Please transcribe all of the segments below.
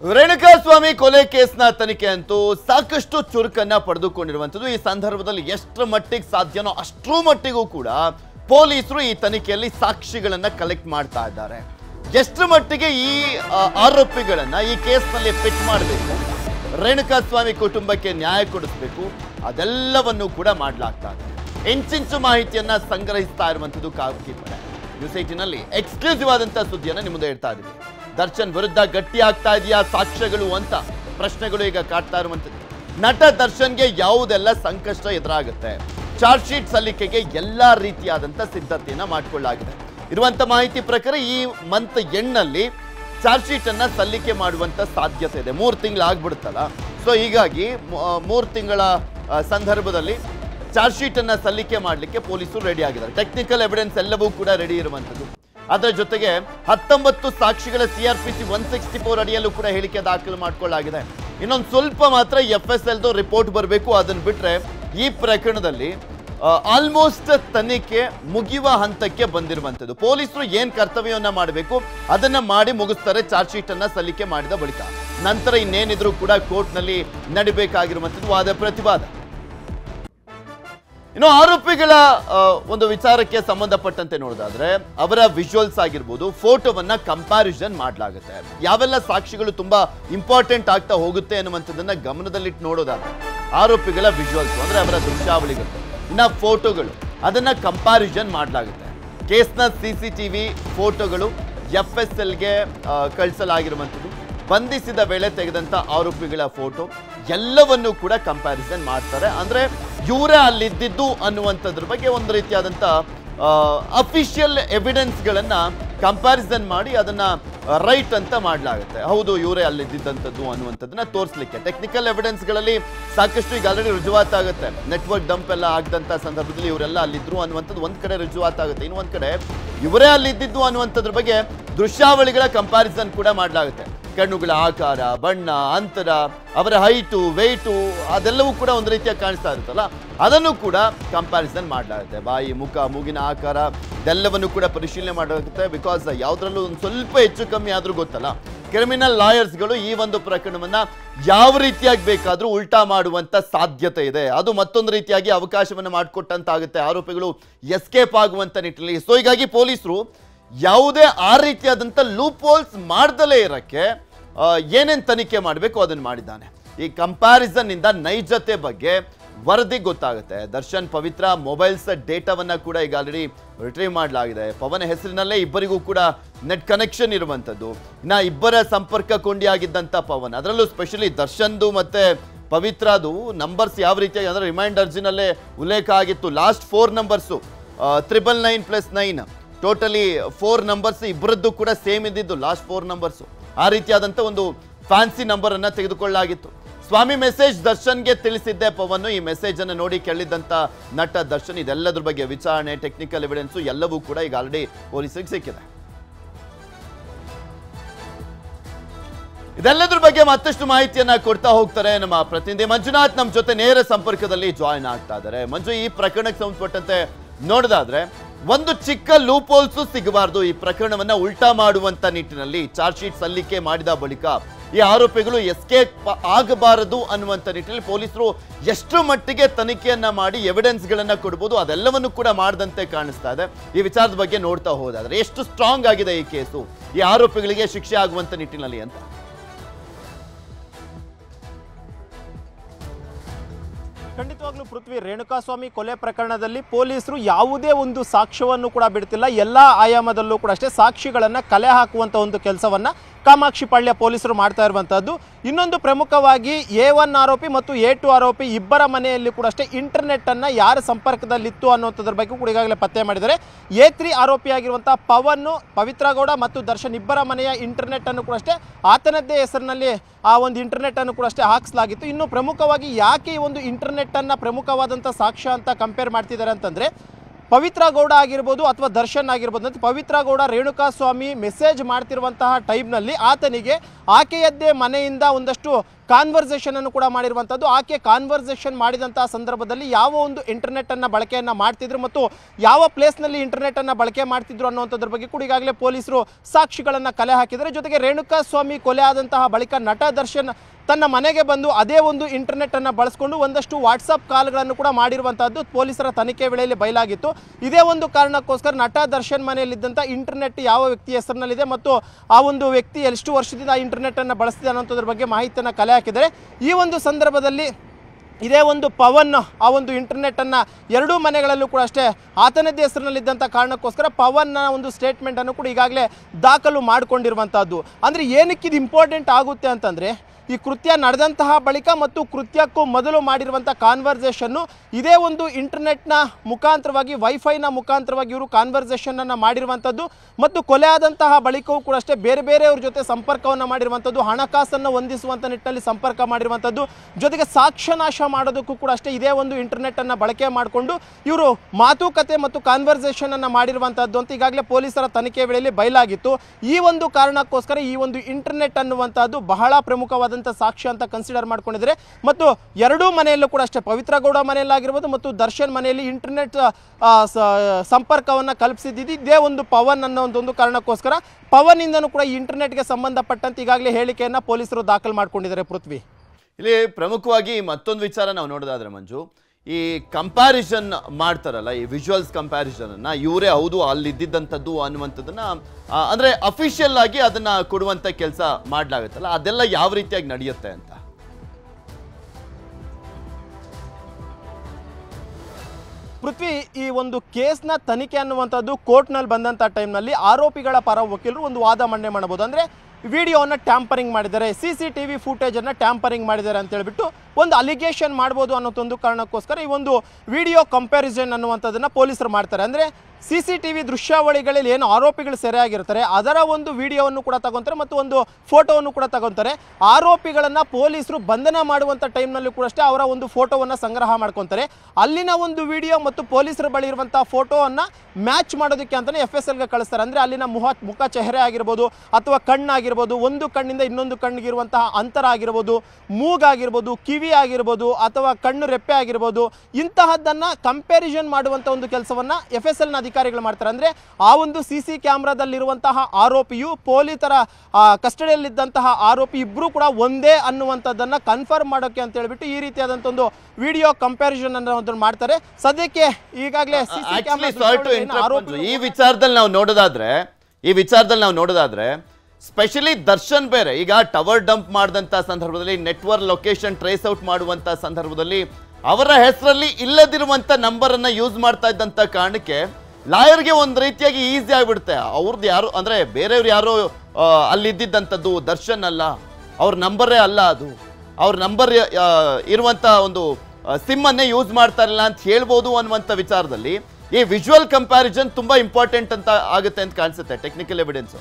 ರೇಣುಕಾಸ್ವಾಮಿ ಕೊಲೆ ಕೇಸ್ನ ತನಿಖೆ ಅಂತೂ ಸಾಕಷ್ಟು ಚುರುಕನ್ನ ಪಡೆದುಕೊಂಡಿರುವಂಥದ್ದು ಈ ಸಂದರ್ಭದಲ್ಲಿ ಎಷ್ಟರ ಮಟ್ಟಿಗೆ ಸಾಧ್ಯನೋ ಅಷ್ಟರ ಮಟ್ಟಿಗೂ ಕೂಡ ಪೊಲೀಸರು ಈ ತನಿಖೆಯಲ್ಲಿ ಸಾಕ್ಷಿಗಳನ್ನ ಕಲೆಕ್ಟ್ ಮಾಡ್ತಾ ಇದ್ದಾರೆ ಎಷ್ಟರ ಮಟ್ಟಿಗೆ ಈ ಆ, ಆರೋಪಿಗಳನ್ನ ಈ ಕೇಸ್ನಲ್ಲಿ ಫಿಟ್ ಮಾಡಬೇಕು ರೇಣುಕಾಸ್ವಾಮಿ ಕುಟುಂಬಕ್ಕೆ ನ್ಯಾಯ ಕೊಡಿಸ್ಬೇಕು ಅದೆಲ್ಲವನ್ನು ಕೂಡ ಮಾಡಲಾಗ್ತಾ ಇದೆ ಇಂಚಿಂಚು ಮಾಹಿತಿಯನ್ನ ಸಂಗ್ರಹಿಸ್ತಾ ಇರುವಂಥದ್ದು ಕಾಕಿ ಪಡೆ ನ್ಯೂಸ್ ಏಟಿನಲ್ಲಿ ಎಕ್ಸ್ಕ್ಲೂಸಿವ್ ಆದಂತಹ ಸುದ್ದಿಯನ್ನ ನಿಮ್ಮ ಮುಂದೆ ಇಡ್ತಾ ಇದೀವಿ ದರ್ಶನ್ ವಿರುದ್ಧ ಗಟ್ಟಿ ಆಗ್ತಾ ಇದೆಯಾ ಸಾಕ್ಷ್ಯಗಳು ಅಂತ ಪ್ರಶ್ನೆಗಳು ಈಗ ಕಾಡ್ತಾ ಇರುವಂಥದ್ದು ನಟ ದರ್ಶನ್ಗೆ ಯಾವುದೆಲ್ಲ ಸಂಕಷ್ಟ ಎದುರಾಗುತ್ತೆ ಚಾರ್ಜ್ ಶೀಟ್ ಸಲ್ಲಿಕೆಗೆ ಎಲ್ಲಾ ರೀತಿಯಾದಂಥ ಸಿದ್ಧತೆಯನ್ನ ಮಾಡಿಕೊಳ್ಳಲಾಗಿದೆ ಇರುವಂತ ಮಾಹಿತಿ ಪ್ರಕಾರ ಈ ಮಂತ್ ಎಂಡ್ನಲ್ಲಿ ಚಾರ್ಜ್ ಶೀಟ್ ಅನ್ನ ಸಲ್ಲಿಕೆ ಮಾಡುವಂತ ಸಾಧ್ಯತೆ ಇದೆ ಮೂರು ತಿಂಗಳು ಆಗ್ಬಿಡುತ್ತಲ್ಲ ಸೊ ಹೀಗಾಗಿ ಮೂರು ತಿಂಗಳ ಆ, ಸಂದರ್ಭದಲ್ಲಿ ಚಾರ್ಜ್ ಶೀಟ್ ಅನ್ನ ಸಲ್ಲಿಕೆ ಮಾಡಲಿಕ್ಕೆ ಪೊಲೀಸರು ರೆಡಿ ಆಗಿದ್ದಾರೆ ಟೆಕ್ನಿಕಲ್ ಎವಿಡೆನ್ಸ್ ಎಲ್ಲವೂ ಕೂಡ ರೆಡಿ ಇರುವಂಥದ್ದು ಅದರ ಜೊತೆಗೆ ಹತ್ತೊಂಬತ್ತು ಸಾಕ್ಷಿಗಳ ಸಿಆರ್ಪಿಸಿ ಒನ್ ಸಿಕ್ಸ್ಟಿ ಫೋರ್ ಅಡಿಯಲ್ಲೂ ಕೂಡ ಹೇಳಿಕೆ ದಾಖಲು ಮಾಡಿಕೊಳ್ಳಲಾಗಿದೆ ಇನ್ನೊಂದು ಸ್ವಲ್ಪ ಮಾತ್ರ ಎಫ್ ಎಸ್ ಎಲ್ದು ರಿಪೋರ್ಟ್ ಬರಬೇಕು ಅದನ್ನು ಬಿಟ್ರೆ ಈ ಪ್ರಕರಣದಲ್ಲಿ ಆಲ್ಮೋಸ್ಟ್ ತನಿಖೆ ಮುಗಿಯುವ ಹಂತಕ್ಕೆ ಬಂದಿರುವಂಥದ್ದು ಪೊಲೀಸರು ಏನ್ ಕರ್ತವ್ಯವನ್ನ ಮಾಡಬೇಕು ಅದನ್ನ ಮಾಡಿ ಮುಗಿಸ್ತಾರೆ ಚಾರ್ಜ್ ಶೀಟ್ ಅನ್ನ ಸಲ್ಲಿಕೆ ಮಾಡಿದ ಬಳಿಕ ನಂತರ ಇನ್ನೇನಿದ್ರು ಕೂಡ ಕೋರ್ಟ್ನಲ್ಲಿ ನಡಿಬೇಕಾಗಿರುವಂಥದ್ದು ವಾದ ಪ್ರತಿವಾದ ಇನ್ನು ಆರೋಪಿಗಳ ಆ, ಒಂದು ವಿಚಾರಕ್ಕೆ ಸಂಬಂಧಪಟ್ಟಂತೆ ನೋಡೋದಾದ್ರೆ ಅವರ ವಿಜುವಲ್ಸ್ ಆಗಿರ್ಬೋದು ಫೋಟೋವನ್ನ ಕಂಪ್ಯಾರಿಸನ್ ಮಾಡಲಾಗುತ್ತೆ ಯಾವೆಲ್ಲ ಸಾಕ್ಷಿಗಳು ತುಂಬಾ ಇಂಪಾರ್ಟೆಂಟ್ ಆಗ್ತಾ ಹೋಗುತ್ತೆ ಅನ್ನುವಂಥದ್ದನ್ನ ಗಮನದಲ್ಲಿಟ್ಟು ನೋಡೋದಾದ್ರೆ ಆರೋಪಿಗಳ ವಿಜುವಲ್ಸ್ ಅಂದ್ರೆ ಅವರ ದೃಶ್ಯಾವಳಿಗಳು ಇನ್ನ ಫೋಟೋಗಳು ಅದನ್ನ ಕಂಪ್ಯಾರಿಸನ್ ಮಾಡಲಾಗುತ್ತೆ ಕೇಸ್ನ ಸಿ ಸಿ ಟಿ ವಿ ಫೋಟೋಗಳು ಎಫ್ ಎಸ್ ಎಲ್ಗೆ ಕಳಿಸಲಾಗಿರುವಂಥದ್ದು ಬಂಧಿಸಿದ ವೇಳೆ ತೆಗೆದಂತ ಆರೋಪಿಗಳ ಫೋಟೋ ಎಲ್ಲವನ್ನೂ ಕೂಡ ಕಂಪ್ಯಾರಿಸನ್ ಮಾಡ್ತಾರೆ ಅಂದ್ರೆ ಇವರೇ ಅಲ್ಲಿದ್ದಿದ್ದು ಅನ್ನುವಂಥದ್ರ ಬಗ್ಗೆ ಒಂದು ರೀತಿಯಾದಂಥ ಅಫಿಷಿಯಲ್ ಎವಿಡೆನ್ಸ್ಗಳನ್ನ ಕಂಪ್ಯಾರಿಸನ್ ಮಾಡಿ ಅದನ್ನ ರೈಟ್ ಅಂತ ಮಾಡಲಾಗುತ್ತೆ ಹೌದು ಇವರೇ ಅಲ್ಲಿದ್ದಂಥದ್ದು ಅನ್ನುವಂಥದ್ದನ್ನ ತೋರಿಸ್ಲಿಕ್ಕೆ ಟೆಕ್ನಿಕಲ್ ಎವಿಡೆನ್ಸ್ಗಳಲ್ಲಿ ಸಾಕಷ್ಟು ಈಗ ಆಲ್ರೆಡಿ ರುಜುವಾತಾಗುತ್ತೆ ನೆಟ್ವರ್ಕ್ ಡಂಪ್ ಎಲ್ಲ ಆಗದಂಥ ಸಂದರ್ಭದಲ್ಲಿ ಇವರೆಲ್ಲ ಅಲ್ಲಿದ್ರು ಅನ್ನುವಂಥದ್ದು ಒಂದ್ ಕಡೆ ರುಜುವಾತಾಗುತ್ತೆ ಇನ್ನು ಒಂದ್ ಕಡೆ ಇವರೇ ಅಲ್ಲಿದ್ದಿದ್ದು ಅನ್ನುವಂಥದ್ರ ಬಗ್ಗೆ ದೃಶ್ಯಾವಳಿಗಳ ಕಂಪ್ಯಾರಿಸನ್ ಕೂಡ ಮಾಡಲಾಗುತ್ತೆ ಕಣ್ಣುಗಳ ಆಕಾರ ಬಣ್ಣ ಅಂತರ ಅವರ ಹೈಟು ವೆಯ್ಟು ಅದೆಲ್ಲವೂ ಕೂಡ ಒಂದು ರೀತಿಯಾಗಿ ಕಾಣಿಸ್ತಾ ಇರುತ್ತಲ್ಲ ಅದನ್ನು ಕೂಡ ಕಂಪ್ಯಾರಿಸನ್ ಮಾಡಲಾಗುತ್ತೆ ಬಾಯಿ ಮುಖ ಮೂಗಿನ ಆಕಾರ ಇದೆಲ್ಲವನ್ನು ಕೂಡ ಪರಿಶೀಲನೆ ಮಾಡಲಾಗುತ್ತೆ ಬಿಕಾಸ್ ಯಾವುದ್ರಲ್ಲೂ ಒಂದು ಸ್ವಲ್ಪ ಹೆಚ್ಚು ಕಮ್ಮಿ ಆದ್ರೂ ಗೊತ್ತಲ್ಲ ಕ್ರಿಮಿನಲ್ ಲಾಯರ್ಸ್ಗಳು ಈ ಒಂದು ಪ್ರಕರಣವನ್ನ ಯಾವ ರೀತಿಯಾಗಿ ಬೇಕಾದ್ರೂ ಉಲ್ಟಾ ಮಾಡುವಂತ ಸಾಧ್ಯತೆ ಇದೆ ಅದು ಮತ್ತೊಂದು ರೀತಿಯಾಗಿ ಅವಕಾಶವನ್ನು ಮಾಡಿಕೊಟ್ಟಂತಾಗುತ್ತೆ ಆರೋಪಿಗಳು ಎಸ್ಕೇಪ್ ಆಗುವಂತ ನಿಟ್ಟಿನಲ್ಲಿ ಸೊ ಹೀಗಾಗಿ ಪೊಲೀಸರು ಯಾವುದೇ ಆ ರೀತಿಯಾದಂಥ ಲೂಪ್ ಹೋಲ್ಸ್ ಮಾಡ್ದಲೇ ಇರಕ್ಕೆ ಆ, ಏನೇನ್ ತನಿಖೆ ಮಾಡಬೇಕು ಅದನ್ನು ಮಾಡಿದ್ದಾನೆ ಈ ಕಂಪ್ಯಾರಿಸನ್ ಇಂದ ನೈಜತೆ ಬಗ್ಗೆ ವರದಿ ಗೊತ್ತಾಗುತ್ತೆ ದರ್ಶನ್ ಪವಿತ್ರ ಮೊಬೈಲ್ಸ್ ಡೇಟಾವನ್ನ ಕೂಡ ಈಗ ಆಲ್ರೆಡಿ ರಿಟ್ರೀವ್ ಮಾಡಲಾಗಿದೆ ಪವನ್ ಹೆಸರಿನಲ್ಲೇ ಇಬ್ಬರಿಗೂ ಕೂಡ ನೆಟ್ ಕನೆಕ್ಷನ್ ಇರುವಂಥದ್ದು ಇನ್ನ ಇಬ್ಬರ ಸಂಪರ್ಕ ಕೊಂಡಿಯಾಗಿದ್ದಂಥ ಪವನ್ ಅದರಲ್ಲೂ ಸ್ಪೆಷಲಿ ದರ್ಶನ್ದು ಮತ್ತೆ ಪವಿತ್ರದು ನಂಬರ್ಸ್ ಯಾವ ರೀತಿಯಾಗಿ ಅಂದ್ರೆ ರಿಮೈಂಡ್ ಅರ್ಜಿನಲ್ಲೇ ಉಲ್ಲೇಖ ಆಗಿತ್ತು last four numbers triple nine plus nine totally four numbers ಇಬ್ಬರದ್ದು ಕೂಡ ಸೇಮ್ ಇದ್ದಿದ್ದು ಲಾಸ್ಟ್ ಫೋರ್ ನಂಬರ್ಸ್ ಆ ರೀತಿಯಾದಂಥ ಒಂದು ಫ್ಯಾನ್ಸಿ ನಂಬರ್ ಅನ್ನ ತೆಗೆದುಕೊಳ್ಳಲಾಗಿತ್ತು ಸ್ವಾಮಿ ಮೆಸೇಜ್ ದರ್ಶನ್ಗೆ ತಿಳಿಸಿದ್ದೆ ಪವನ್ ಈ ಮೆಸೇಜ್ ಅನ್ನು ನೋಡಿ ಕೇಳಿದಂತ ನಟ ದರ್ಶನ್ ಇದೆಲ್ಲದ್ರ ಬಗ್ಗೆ ವಿಚಾರಣೆ ಟೆಕ್ನಿಕಲ್ ಎವಿಡೆನ್ಸ್ ಎಲ್ಲವೂ ಕೂಡ ಈಗ ಆಲ್ರೆಡಿ ಪೊಲೀಸರಿಗೆ ಸಿಕ್ಕಿದೆ ಇದೆಲ್ಲದ್ರ ಬಗ್ಗೆ ಮತ್ತಷ್ಟು ಮಾಹಿತಿಯನ್ನ ಕೊಡ್ತಾ ಹೋಗ್ತಾರೆ ನಮ್ಮ ಪ್ರತಿನಿಧಿ ಮಂಜುನಾಥ್ ನಮ್ಮ ಜೊತೆ ನೇರ ಸಂಪರ್ಕದಲ್ಲಿ ಜಾಯಿನ್ ಆಗ್ತಾ ಇದ್ದಾರೆ ಮಂಜು ಈ ಪ್ರಕರಣಕ್ಕೆ ಸಂಬಂಧಪಟ್ಟಂತೆ ನೋಡೋದಾದ್ರೆ ಒಂದು ಚಿಕ್ಕ ಲೂಪ್ ಹೋಲ್ಸು ಸಿಗಬಾರ್ದು ಈ ಪ್ರಕರಣವನ್ನ ಉಲ್ಟಾ ಮಾಡುವಂತ ನಿಟ್ಟಿನಲ್ಲಿ ಚಾರ್ಜ್ ಶೀಟ್ ಸಲ್ಲಿಕೆ ಮಾಡಿದ ಬಳಿಕ ಈ ಆರೋಪಿಗಳು ಎಸ್ಕೇಪ್ ಆಗಬಾರದು ಅನ್ನುವಂತ ನಿಟ್ಟಿನಲ್ಲಿ ಪೊಲೀಸರು ಎಷ್ಟು ಮಟ್ಟಿಗೆ ತನಿಖೆಯನ್ನ ಮಾಡಿ ಎವಿಡೆನ್ಸ್ ಗಳನ್ನ ಕೊಡ್ಬೋದು ಅದೆಲ್ಲವನ್ನು ಕೂಡ ಮಾಡದಂತೆ ಕಾಣಿಸ್ತಾ ಇದೆ ಈ ವಿಚಾರದ ಬಗ್ಗೆ ನೋಡ್ತಾ ಹೋದಾದ್ರೆ ಎಷ್ಟು ಸ್ಟ್ರಾಂಗ್ ಆಗಿದೆ ಈ ಕೇಸು ಈ ಆರೋಪಿಗಳಿಗೆ ಶಿಕ್ಷೆ ಆಗುವಂತ ನಿಟ್ಟಿನಲ್ಲಿ ಅಂತ ಖಂಡಿತವಾಗ್ಲೂ ಪೃಥ್ವಿ ರೇಣುಕಾಸ್ವಾಮಿ ಕೊಲೆ ಪ್ರಕರಣದಲ್ಲಿ ಪೊಲೀಸರು ಯಾವುದೇ ಒಂದು ಸಾಕ್ಷ್ಯವನ್ನು ಕೂಡ ಬಿಡ್ತಿಲ್ಲ ಎಲ್ಲ ಆಯಾಮದಲ್ಲೂ ಕೂಡ ಅಷ್ಟೇ ಸಾಕ್ಷಿಗಳನ್ನ ಕಲೆ ಹಾಕುವಂತ ಒಂದು ಕೆಲಸವನ್ನ ಕಾಮಾಕ್ಷಿ ಪಾಳ್ಯ ಪೊಲೀಸರು ಮಾಡ್ತಾ ಇರುವಂತಹದ್ದು ಇನ್ನೊಂದು ಪ್ರಮುಖವಾಗಿ ಎ ಒನ್ ಆರೋಪಿ ಮತ್ತು ಎ ಟು ಆರೋಪಿ ಇಬ್ಬರ ಮನೆಯಲ್ಲಿ ಕೂಡ ಅಷ್ಟೇ ಇಂಟರ್ನೆಟ್ ಅನ್ನ ಯಾರ ಸಂಪರ್ಕದಲ್ಲಿತ್ತು ಅನ್ನುವಂಥದ್ರ ಬಗ್ಗೆ ಕೂಡ ಈಗಾಗಲೇ ಪತ್ತೆ ಮಾಡಿದ್ದಾರೆ ಎ ತ್ರೀ ಆರೋಪಿಯಾಗಿರುವಂತಹ ಪವನ್ ಪವಿತ್ರ ಗೌಡ ಮತ್ತು ದರ್ಶನ್ ಇಬ್ಬರ ಮನೆಯ ಇಂಟರ್ನೆಟ್ ಅನ್ನು ಕೂಡ ಅಷ್ಟೇ ಆತನದ್ದೇ ಹೆಸರಿನಲ್ಲಿ ಆ ಒಂದು ಇಂಟರ್ನೆಟ್ ಅನ್ನು ಕೂಡ ಅಷ್ಟೇ ಹಾಕಿಸಲಾಗಿತ್ತು ಇನ್ನು ಪ್ರಮುಖವಾಗಿ ಯಾಕೆ ಈ ಒಂದು ಇಂಟರ್ನೆಟ್ ಅನ್ನ ಪ್ರಮುಖವಾದಂಥ ಸಾಕ್ಷ್ಯ ಅಂತ ಕಂಪೇರ್ ಮಾಡ್ತಿದ್ದಾರೆ ಅಂತಂದ್ರೆ ಪವಿತ್ರ ಗೌಡ ಆಗಿರ್ಬೋದು ಅಥವಾ ದರ್ಶನ್ ಆಗಿರ್ಬೋದು ಅಂತ ಪವಿತ್ರ ಗೌಡ ರೇಣುಕಾ ಸ್ವಾಮಿ ಮೆಸೇಜ್ ಮಾಡ್ತಿರುವಂತಹ ಟೈಮ್ನಲ್ಲಿ ಆತನಿಗೆ ಆಕೆಯದ್ದೇ ಮನೆಯಿಂದ ಒಂದಷ್ಟು ಕಾನ್ವರ್ಸೇಷನ್ ಅನ್ನು ಕೂಡ ಮಾಡಿರುವಂಥದ್ದು ಆಕೆ ಕಾನ್ವರ್ಸೇಷನ್ ಮಾಡಿದಂತಹ ಸಂದರ್ಭದಲ್ಲಿ ಯಾವ ಒಂದು ಇಂಟರ್ನೆಟ್ ಅನ್ನ ಬಳಕೆಯನ್ನ ಮಾಡ್ತಿದ್ರು ಮತ್ತು ಯಾವ ಪ್ಲೇಸ್ನಲ್ಲಿ ಇಂಟರ್ನೆಟ್ ಅನ್ನ ಬಳಕೆ ಮಾಡ್ತಿದ್ರು ಅನ್ನುವಂಥದ್ರ ಬಗ್ಗೆ ಕೂಡ ಈಗಾಗಲೇ ಪೊಲೀಸರು ಸಾಕ್ಷಿಗಳನ್ನ ಕಲೆ ಹಾಕಿದ್ದಾರೆ ಜೊತೆಗೆ ರೇಣುಕಾ ಸ್ವಾಮಿ ಕೊಲೆ ಆದಂತಹ ಬಳಿಕ ನಟ ದರ್ಶನ್ ತನ್ನ ಮನೆಗೆ ಬಂದು ಅದೇ ಒಂದು ಇಂಟರ್ನೆಟ್ ಅನ್ನ ಬಳಸಿಕೊಂಡು ಒಂದಷ್ಟು ವಾಟ್ಸಪ್ ಕಾಲ್ಗಳನ್ನು ಕೂಡ ಮಾಡಿರುವಂತಹದ್ದು ಪೊಲೀಸರ ತನಿಖೆ ವೇಳೆಯಲ್ಲಿ ಬಯಲಾಗಿತ್ತು ಇದೇ ಒಂದು ಕಾರಣಕ್ಕೋಸ್ಕರ ನಟ ದರ್ಶನ್ ಮನೆಯಲ್ಲಿದ್ದಂಥ ಇಂಟರ್ನೆಟ್ ಯಾವ ವ್ಯಕ್ತಿ ಹೆಸರಿನಲ್ಲಿದೆ ಮತ್ತು ಆ ಒಂದು ವ್ಯಕ್ತಿ ಎಷ್ಟು ವರ್ಷದಿಂದ ಆ ಇಂಟರ್ನೆಟ್ ಅನ್ನ ಬಳಸ್ತಿದೆ ಅನ್ನೋದ್ರ ಬಗ್ಗೆ ಮಾಹಿತಿಯನ್ನು ಕಲೆ ಹಾಕಿದ್ದಾರೆ ಈ ಒಂದು ಸಂದರ್ಭದಲ್ಲಿ ಇದೇ ಒಂದು ಪವನ್ ಆ ಒಂದು ಇಂಟರ್ನೆಟ್ಟನ್ನು ಎರಡೂ ಮನೆಗಳಲ್ಲೂ ಕೂಡ ಅಷ್ಟೇ ಆತನದ್ದೇ ಹೆಸರಿನಲ್ಲಿದ್ದಂಥ ಕಾರಣಕ್ಕೋಸ್ಕರ ಪವನ್ನ ಒಂದು ಸ್ಟೇಟ್ಮೆಂಟನ್ನು ಕೂಡ ಈಗಾಗಲೇ ದಾಖಲು ಮಾಡಿಕೊಂಡಿರುವಂಥದ್ದು ಅಂದರೆ ಏನಕ್ಕೆ ಇದು ಇಂಪಾರ್ಟೆಂಟ್ ಆಗುತ್ತೆ ಅಂತಂದರೆ ಈ ಕೃತ್ಯ ನಡೆದಂತಹ ಬಳಿಕ ಮತ್ತು ಕೃತ್ಯಕ್ಕೂ ಮೊದಲು ಮಾಡಿರುವಂಥ ಕಾನ್ವರ್ಸೇಷನ್ನು ಇದೇ ಒಂದು ಇಂಟರ್ನೆಟ್ನ ಮುಖಾಂತರವಾಗಿ ವೈಫೈನ ಮುಖಾಂತರವಾಗಿ ಇವರು ಕಾನ್ವರ್ಸೇಷನನ್ನು ಮಾಡಿರುವಂಥದ್ದು ಮತ್ತು ಕೊಲೆ ಆದಂತಹ ಬಳಿಕವೂ ಕೂಡ ಅಷ್ಟೇ ಬೇರೆ ಬೇರೆಯವ್ರ ಜೊತೆ ಸಂಪರ್ಕವನ್ನು ಮಾಡಿರುವಂಥದ್ದು ಹಣಕಾಸನ್ನು ಹೊಂದಿಸುವಂಥ ನಿಟ್ಟಿನಲ್ಲಿ ಸಂಪರ್ಕ ಮಾಡಿರುವಂಥದ್ದು ಜೊತೆಗೆ ಸಾಕ್ಷ್ಯನಾಶ ಮಾಡೋದಕ್ಕೂ ಕೂಡ ಅಷ್ಟೇ ಇದೇ ಒಂದು ಇಂಟರ್ನೆಟ್ಟನ್ನು ಬಳಕೆ ಮಾಡಿಕೊಂಡು ಇವರು ಮಾತುಕತೆ ಮತ್ತು ಕಾನ್ವರ್ಸೇಷನನ್ನು ಮಾಡಿರುವಂಥದ್ದು ಅಂತ ಈಗಾಗಲೇ ಪೊಲೀಸರ ತನಿಖೆ ವೇಳೆಯಲ್ಲಿ ಬಯಲಾಗಿತ್ತು ಈ ಒಂದು ಕಾರಣಕ್ಕೋಸ್ಕರ ಈ ಒಂದು ಇಂಟರ್ನೆಟ್ ಅನ್ನುವಂಥದ್ದು ಬಹಳ ಪ್ರಮುಖವಾದಂಥ ಸಾಕ್ಷ್ಯ ಅಂತ ಕನ್ಸಿಡರ್ ಮಾಡ್ಕೊಂಡಿದ್ದಾರೆ ಮತ್ತು ಎರಡೂ ಮನೆಯಲ್ಲೂ ಕೂಡ ಅಷ್ಟೇ ಪವಿತ್ರ ಗೌಡ ಮನೆಯಲ್ಲಾಗಿರ್ಬೋದು ಮತ್ತು ದರ್ಶನ್ ಮನೆಯಲ್ಲಿ ಇಂಟರ್ನೆಟ್ ಆ, ಸ- ಸಂಪರ್ಕವನ್ನು ಕಲ್ಪಿಸಿದ್ದು ಇದೇ ಒಂದು ಪವನ್ ಅನ್ನೋ ಒಂದು ಒಂದು ಕಾರಣಕ್ಕೋಸ್ಕರ ಪವನ್ನಿಂದನೂ ಕೂಡ ಈ ಇಂಟರ್ನೆಟ್ಗೆ ಸಂಬಂಧಪಟ್ಟಂತೆ ಈಗಾಗಲೇ ಹೇಳಿಕೆಯನ್ನು ಪೊಲೀಸರು ದಾಖಲು ಮಾಡ್ಕೊಂಡಿದ್ದಾರೆ ಪೃಥ್ವಿ ಇಲ್ಲಿ ಪ್ರಮುಖವಾಗಿ ಮತ್ತೊಂದು ವಿಚಾರ ನಾವು ನೋಡೋದಾದ್ರೆ ಮಂಜು ಈ ಕಂಪ್ಯಾರಿಸನ್ ಮಾಡ್ತಾರಲ್ಲ ಈ ವಿಜುವಲ್ಸ್ ಕಂಪ್ಯಾರಿಸನ್ ಅನ್ನ ಇವರೇ ಹೌದು ಅಲ್ಲಿ ಇದ್ದಿದ್ದಂಥದ್ದು ಅನ್ನುವಂಥದ್ದನ್ನ ಆ, ಅಂದ್ರೆ ಅಫಿಷಿಯಲ್ ಆಗಿ ಅದನ್ನ ಕೊಡುವಂತ ಕೆಲಸ ಮಾಡ್ಲಾಗತ್ತಲ್ಲ ಅದೆಲ್ಲ ಯಾವ ರೀತಿಯಾಗಿ ನಡೆಯುತ್ತೆ ಅಂತ ಪೃಥ್ವಿ ಈ ಒಂದು ಕೇಸ್ನ ತನಿಖೆ ಅನ್ನುವಂಥದ್ದು ಕೋರ್ಟ್ನಲ್ಲಿ ಬಂದಂಥ ಟೈಮ್ನಲ್ಲಿ ಆರೋಪಿಗಳ ಪರ ವಕೀಲರು ಒಂದು ವಾದ ಮಂಡನೆ ಮಾಡಬಹುದು ಅಂದರೆ ವಿಡಿಯೋನ ಟ್ಯಾಂಪರಿಂಗ್ ಮಾಡಿದ್ದಾರೆ ಸಿ ಸಿ ಟಿ ವಿ ಫುಟೇಜನ್ನು ಟ್ಯಾಂಪರಿಂಗ್ ಮಾಡಿದ್ದಾರೆ ಅಂತ ಹೇಳ್ಬಿಟ್ಟು ಒಂದು ಅಲಿಗೇಷನ್ ಮಾಡ್ಬೋದು ಅನ್ನೋದೊಂದು ಕಾರಣಕ್ಕೋಸ್ಕರ ಈ ಒಂದು ವಿಡಿಯೋ ಕಂಪ್ಯಾರಿಸನ್ ಅನ್ನುವಂಥದ್ದನ್ನು ಪೊಲೀಸರು ಮಾಡ್ತಾರೆ ಅಂದರೆ ಸಿ ಸಿ ಟಿ ವಿ ದೃಶ್ಯಾವಳಿಗಳಲ್ಲಿ ಏನು ಆರೋಪಿಗಳು ಸೆರೆಯಾಗಿರ್ತಾರೆ ಅದರ ಒಂದು ವಿಡಿಯೋವನ್ನು ಕೂಡ ತಗೊಂತಾರೆ ಮತ್ತು ಒಂದು ಫೋಟೋವನ್ನು ಕೂಡ ತಗೊಂತಾರೆ ಆರೋಪಿಗಳನ್ನು ಪೊಲೀಸರು ಬಂಧನ ಮಾಡುವಂಥ ಟೈಮ್ನಲ್ಲಿ ಕೂಡ ಅಷ್ಟೇ ಅವರ ಒಂದು ಫೋಟೋವನ್ನು ಸಂಗ್ರಹ ಮಾಡ್ಕೊತಾರೆ ಅಲ್ಲಿನ ಒಂದು ವಿಡಿಯೋ ಮತ್ತು ಪೊಲೀಸರ ಬಳಿ ಇರುವಂಥ ಫೋಟೋವನ್ನು ಮ್ಯಾಚ್ ಮಾಡೋದಕ್ಕೆ ಅಂತಲೇ ಎಫ್ ಎಸ್ ಎಲ್ಗೆ ಕಳಿಸ್ತಾರೆ ಅಂದರೆ ಅಲ್ಲಿನ ಮುಖ ಮುಖ ಚೆಹರೆ ಆಗಿರ್ಬೋದು ಅಥವಾ ಕಣ್ಣಾಗಿರ್ಬೋದು ಒಂದು ಕಣ್ಣಿಂದ ಇನ್ನೊಂದು ಕಣ್ಣಿಗೆ ಇರುವಂತಹ ಅಂತರ ಆಗಿರ್ಬೋದು ಮೂಗಾಗಿರ್ಬೋದು ಕಿವಿ ಆಗಿರ್ಬೋದು ಅಥವಾ ಕಣ್ಣು ರೆಪ್ಪೆ ಆಗಿರ್ಬೋದು ಇಂತಹದ್ದನ್ನು ಕಂಪ್ಯಾರಿಸನ್ ಮಾಡುವಂಥ ಒಂದು ಕೆಲಸವನ್ನು ಎಫ್ ಎಸ್ ಎಲ್ನ ಅಧಿಕಾರಿಗಳು ಮಾಡ್ತಾರೆ ಅಂದರೆ ಆ ಒಂದು ಸಿ ಸಿ ಕ್ಯಾಮ್ರಾದಲ್ಲಿರುವಂತಹ ಆರೋಪಿಯು ಪೊಲೀಸರ ಆ, ಕಸ್ಟಡಿಯಲ್ಲಿದ್ದಂತಹ ಆರೋಪಿ ಇಬ್ಬರು ಕೂಡ ಒಂದೇ ಅನ್ನುವಂಥದ್ದನ್ನು ಕನ್ಫರ್ಮ್ ಮಾಡೋಕ್ಕೆ ಅಂತ ಹೇಳ್ಬಿಟ್ಟು ಈ ರೀತಿಯಾದಂಥ ಒಂದು ವಿಡಿಯೋ ಕಂಪ್ಯಾರಿಸನ್ ಅನ್ನೋದನ್ನು ಮಾಡ್ತಾರೆ ಸದ್ಯಕ್ಕೆ ಈಗಾಗಲೇ ಆಕ್ಚುಲಿ ಸಾರಿ ಟು ಇಂಟರಪ್ಟ್ ಈ ವಿಚಾರದಲ್ಲಿ ನಾವು ನೋಡೋದಾದ್ರೆ ಈ ವಿಚಾರದಲ್ಲಿ ನಾವು ನೋಡೋದಾದ್ರೆ ಸ್ಪೆಷಲಿ ದರ್ಶನ್ ಬೇರೆ ಈಗ ಟವರ್ ಡಂಪ್ ಮಾಡಿದಂಥ ಸಂದರ್ಭದಲ್ಲಿ ನೆಟ್ವರ್ಕ್ ಲೊಕೇಶನ್ ಟ್ರೇಸ್ ಔಟ್ ಮಾಡುವಂಥ ಸಂದರ್ಭದಲ್ಲಿ ಅವರ ಹೆಸರಲ್ಲಿ ಇಲ್ಲದಿರುವಂಥ ನಂಬರನ್ನು ಯೂಸ್ ಮಾಡ್ತಾ ಇದ್ದಂಥ ಕಾರಣಕ್ಕೆ ಲಾಯರ್ಗೆ ಒಂದು ರೀತಿಯಾಗಿ ಈಸಿ ಆಗಿಬಿಡುತ್ತೆ ಅವ್ರದ್ದು ಯಾರು ಅಂದರೆ ಬೇರೆಯವ್ರು ಯಾರೋ ಆ, ಅಲ್ಲಿದ್ದಿದ್ದಂಥದ್ದು ದರ್ಶನ್ ಅಲ್ಲ ಅವ್ರ ನಂಬರೇ ಅಲ್ಲ ಅದು ಅವ್ರ ನಂಬರ್ ಇರುವಂಥ ಒಂದು ಸಿಮ್ಮನ್ನೇ ಯೂಸ್ ಮಾಡ್ತಾ ಇಲ್ಲ ಅಂತ ಹೇಳ್ಬೋದು ಅನ್ನುವಂಥ ವಿಚಾರದಲ್ಲಿ ಈ ವಿಜುವಲ್ ಕಂಪ್ಯಾರಿಸನ್ ತುಂಬಾ ಇಂಪಾರ್ಟೆಂಟ್ ಅಂತ ಆಗುತ್ತೆ ಅಂತ ಕಾಣಿಸುತ್ತೆ ಟೆಕ್ನಿಕಲ್ ಎವಿಡೆನ್ಸ್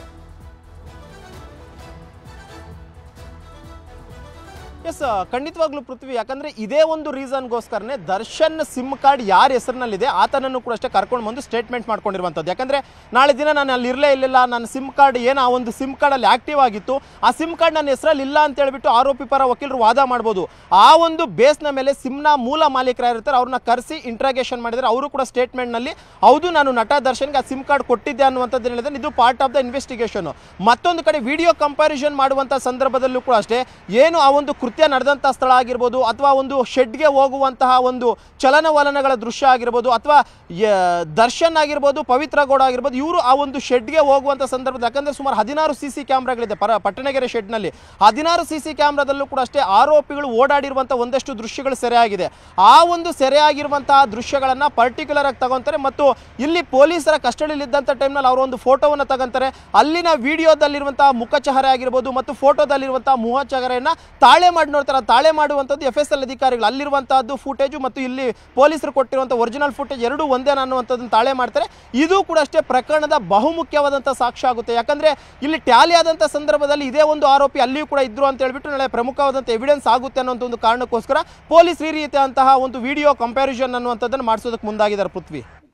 ಎಸ್ ಖಂಡಿತವಾಗ್ಲೂ ಪೃಥ್ವಿ ಯಾಕಂದ್ರೆ ಇದೇ ಒಂದು ರೀಸನ್ಗೋಸ್ಕರನೇ ದರ್ಶನ್ ಸಿಮ್ ಕಾರ್ಡ್ ಯಾರ ಹೆಸರಿನಲ್ಲಿದೆ ಆತನನ್ನು ಕೂಡ ಅಷ್ಟೇ ಕರ್ಕೊಂಡು ಬಂದು ಸ್ಟೇಟ್ಮೆಂಟ್ ಮಾಡ್ಕೊಂಡಿರುವಂಥದ್ದು ಯಾಕಂದ್ರೆ ನಾಳೆ ದಿನ ನಾನು ಅಲ್ಲಿ ಇರಲೇ ಇರಲಿಲ್ಲ ನನ್ನ ಸಿಮ್ ಕಾರ್ಡ್ ಏನು ಆ ಒಂದು ಸಿಮ್ ಕಾರ್ಡಲ್ಲಿ ಆಕ್ಟಿವ್ ಆಗಿತ್ತು ಆ ಸಿಮ್ ಕಾರ್ಡ್ ನನ್ನ ಹೆಸರಲ್ಲಿ ಇಲ್ಲ ಅಂತ ಹೇಳ್ಬಿಟ್ಟು ಆರೋಪಿ ಪರ ವಕೀಲರು ವಾದ ಮಾಡ್ಬೋದು ಆ ಒಂದು ಬೇಸ್ನ ಮೇಲೆ ಸಿಮ್ನ ಮೂಲ ಮಾಲೀಕರಾಗಿರ್ತಾರೆ ಅವ್ರನ್ನ ಕರೆಸಿ ಇಂಟ್ರಾಗೇಷನ್ ಮಾಡಿದರೆ ಅವರು ಕೂಡ ಸ್ಟೇಟ್ಮೆಂಟ್ನಲ್ಲಿ ಹೌದು ನಾನು ನಟ ದರ್ಶನ್ಗೆ ಆ ಸಿಮ್ ಕಾರ್ಡ್ ಕೊಟ್ಟಿದ್ದೆ ಅನ್ನುವಂಥದ್ದು ಹೇಳಿದ್ರೆ ಇದು ಪಾರ್ಟ್ ಆಫ್ ದ ಇನ್ವೆಸ್ಟಿಗೇಷನ್ ಮತ್ತೊಂದು ಕಡೆ ವಿಡಿಯೋ ಕಂಪ್ಯಾರಿಸನ್ ಮಾಡುವಂಥ ಸಂದರ್ಭದಲ್ಲೂ ಕೂಡ ಅಷ್ಟೇ ಏನು ಆ ಒಂದು ಕೃತ್ಯ ನಡೆದಂಥ ಸ್ಥಳ ಆಗಿರ್ಬೋದು ಅಥವಾ ಒಂದು ಶೆಡ್ಗೆ ಹೋಗುವಂತಹ ಒಂದು ಚಲನವಲನಗಳ ದೃಶ್ಯ ಆಗಿರ್ಬೋದು ಅಥವಾ ಯ- ದರ್ಶನ್ ಆಗಿರ್ಬೋದು ಪವಿತ್ರ ಗೌಡ ಆಗಿರ್ಬೋದು ಇವರು ಆ ಒಂದು ಶೆಡ್ಗೆ ಹೋಗುವಂಥ ಸಂದರ್ಭದಲ್ಲಿ ಯಾಕಂದ್ರೆ ಸುಮಾರು ಹದಿನಾರು ಸಿ ಸಿ ಕ್ಯಾಮ್ರಾಗಳಿದೆ ಪರ ಪಟ್ಟಣಗೆರೆ ಶೆಡ್ನಲ್ಲಿ ಹದಿನಾರು ಸಿ ಸಿ ಕ್ಯಾಮ್ರಾದಲ್ಲೂ ಕೂಡ ಅಷ್ಟೇ ಆರೋಪಿಗಳು ಓಡಾಡಿರುವಂಥ ಒಂದಷ್ಟು ದೃಶ್ಯಗಳು ಸೆರೆಯಾಗಿದೆ ಆ ಒಂದು ಸೆರೆಯಾಗಿರುವಂತಹ ದೃಶ್ಯಗಳನ್ನು ಪರ್ಟಿಕ್ಯುಲರ್ ಆಗಿ ತಗೊಂತಾರೆ ಮತ್ತು ಇಲ್ಲಿ ಪೊಲೀಸರ ಕಸ್ಟಡಿಯಲ್ಲಿದ್ದಂಥ ಟೈಮ್ನಲ್ಲಿ ಅವರು ಒಂದು ಫೋಟೋವನ್ನು ತಗೊಂತಾರೆ ಅಲ್ಲಿನ ವಿಡಿಯೋದಲ್ಲಿರುವಂತಹ ಮುಖಚಹರೆ ಆಗಿರ್ಬೋದು ಮತ್ತು ಫೋಟೋದಲ್ಲಿರುವಂತಹ ಮುಖಚಹರೆಯನ್ನು ತಾಳೆ ಮಾಡಿ ನೋಡ್ತಾರೆ ಆ ತಾಳೆ ಮಾಡುವಂಥದ್ದು ಎಫ್ ಎಸ್ ಎಲ್ ಅಧಿಕಾರಿಗಳು ಅಲ್ಲಿರುವಂತಹದ್ದು ಫುಟೇಜು ಮತ್ತು ಇಲ್ಲಿ ಪೊಲೀಸರು ಕೊಟ್ಟಿರುವಂಥ ಒರಿಜಿನಲ್ ಫುಟೇಜ್ ಎರಡೂ ಒಂದೇ ಅನ್ನುವಂಥದ್ದನ್ನು ತಾಳೆ ಮಾಡ್ತಾರೆ ಇದು ಕೂಡ ಅಷ್ಟೇ ಪ್ರಕರಣದ ಬಹುಮುಖ್ಯವಾದಂಥ ಸಾಕ್ಷ್ಯ ಆಗುತ್ತೆ ಯಾಕಂದ್ರೆ ಇಲ್ಲಿ ಟ್ಯಾಲಿ ಆದಂಥ ಸಂದರ್ಭದಲ್ಲಿ ಇದೇ ಒಂದು ಆರೋಪಿ ಅಲ್ಲಿಯೂ ಕೂಡ ಇದ್ರು ಅಂತ ಹೇಳ್ಬಿಟ್ಟು ನಾಳೆ ಪ್ರಮುಖವಾದಂಥ ಎವಿಡೆನ್ಸ್ ಆಗುತ್ತೆ ಅನ್ನೋಂಥ ಒಂದು ಕಾರಣಕ್ಕೋಸ್ಕರ ಪೊಲೀಸ್ ಈ ರೀತಿಯಂತಹ ಒಂದು ವಿಡಿಯೋ ಕಂಪ್ಯಾರಿಸನ್ ಅನ್ನುವಂಥದ್ದನ್ನು ಮಾಡಿಸೋದಕ್ಕೆ ಮುಂದಾಗಿದ್ದಾರೆ ಪೃಥ್ವಿ